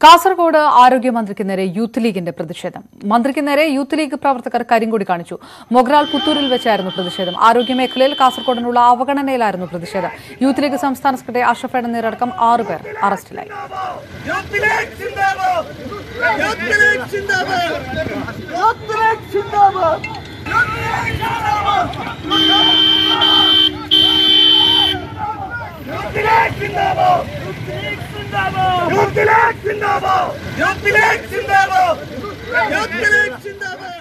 കാസർഗോഡ് ആരോഗ്യമന്ത്രിക്ക് നേരെ യൂത്ത് ലീഗിന്റെ പ്രതിഷേധം മന്ത്രിക്ക് നേരെ യൂത്ത് ലീഗ് പ്രവർത്തകർ കരിങ്കൊടി കാണിച്ചു മൊഗ്രാൽ പുത്തൂരിൽ വെച്ചായിരുന്നു പ്രതിഷേധം ആരോഗ്യമേഖലയിൽ കാസർഗോഡിനുള്ള അവഗണനയിലായിരുന്നു പ്രതിഷേധം യൂത്ത് ലീഗ് സംസ്ഥാന സെക്രട്ടറി അഷ്റഫ് എന്നിവരടക്കം ആറുപേർ അറസ്റ്റിലായി യൂത്ത് ലീഗ് സിന്ദാബാദ് യൂത്ത് ലീഗ് സിന്ദാബാദ് യൂത്ത് ലീഗ് സിന്ദാബാദ് യൂത്ത് ലീഗ് സിന്ദാബാദ് യൂത്ത് ലീഗ് സിന്ദാബാദ് യൂത്ത് ലീഗ് സിന്ദാബാദ് യൂത്ത് ലീഗ് സിന്ദാബാദ്